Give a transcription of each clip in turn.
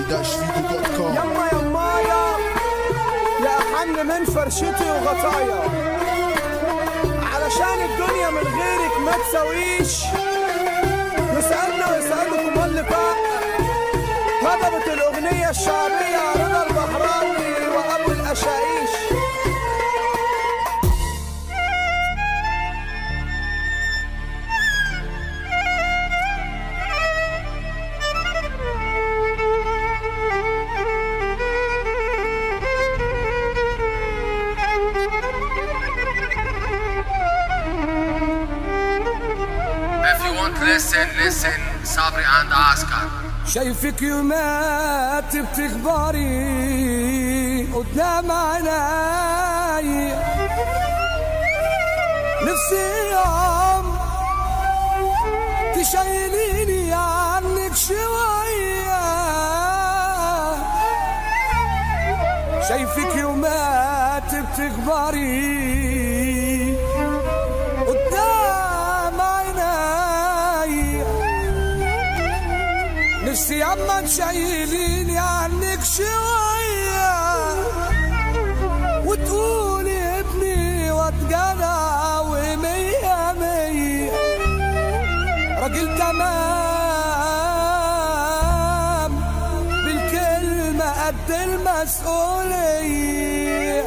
dj-figo.com يما يمايا يا أحن من فرشتي وغطايا علشان الدنيا من غيرك ما تسويش يسألنا ويسألكم اللقاء هضبت الأغنية الشعبية رضا البحراوي وأبو الأشايش If you want to listen, listen. Sabri and Oscar. شايفك يومات بتخبري قدام عيني نفسي يوم تشيليني عنك شوية شايفك يومات بتكبري قدام عيني نفسي عما تشيليني عنك شوية وتقولي ابني واتجدع ومية مية راجل تمام بالكلمة قد المسؤولية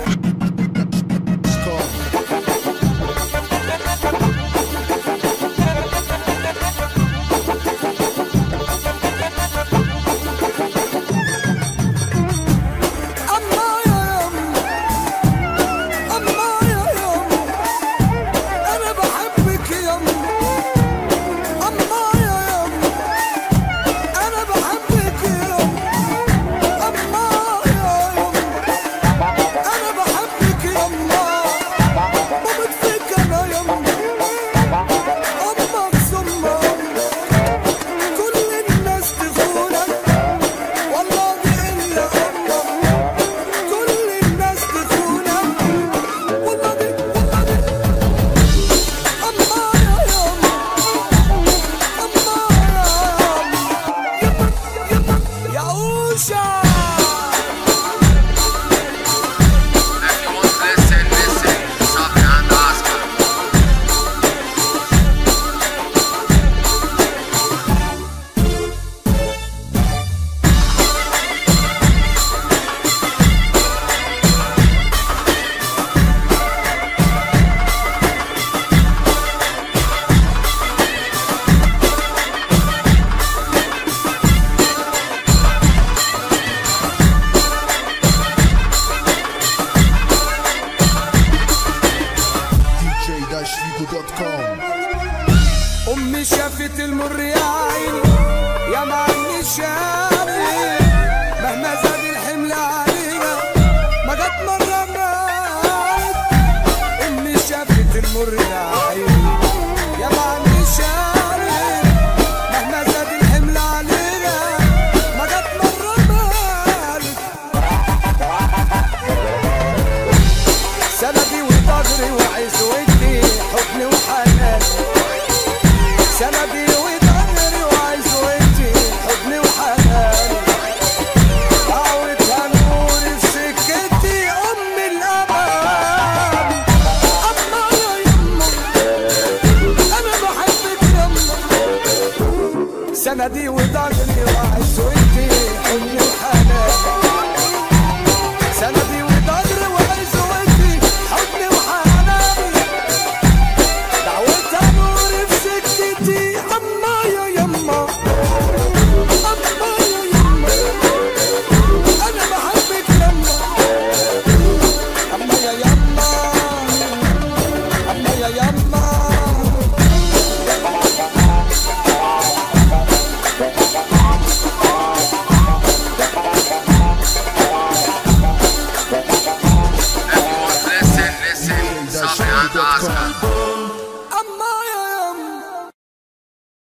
أما يا يم أما يا يم أنا بحبك يم أما يا يم أنا بحبك يم أما يا يم أنا بحبك يما بموت فيك أنا يم أمك ثم أمك كل الناس تخونك والله إلا أمك كل الناس تخونك والله دي والله دي أما يا يوم أما يا يوم يما يما يا أوشا If you want to listen, listen. Sabri and Oscar. dj-figo.com أمي شافت المر يا عيني يا ما عني شاف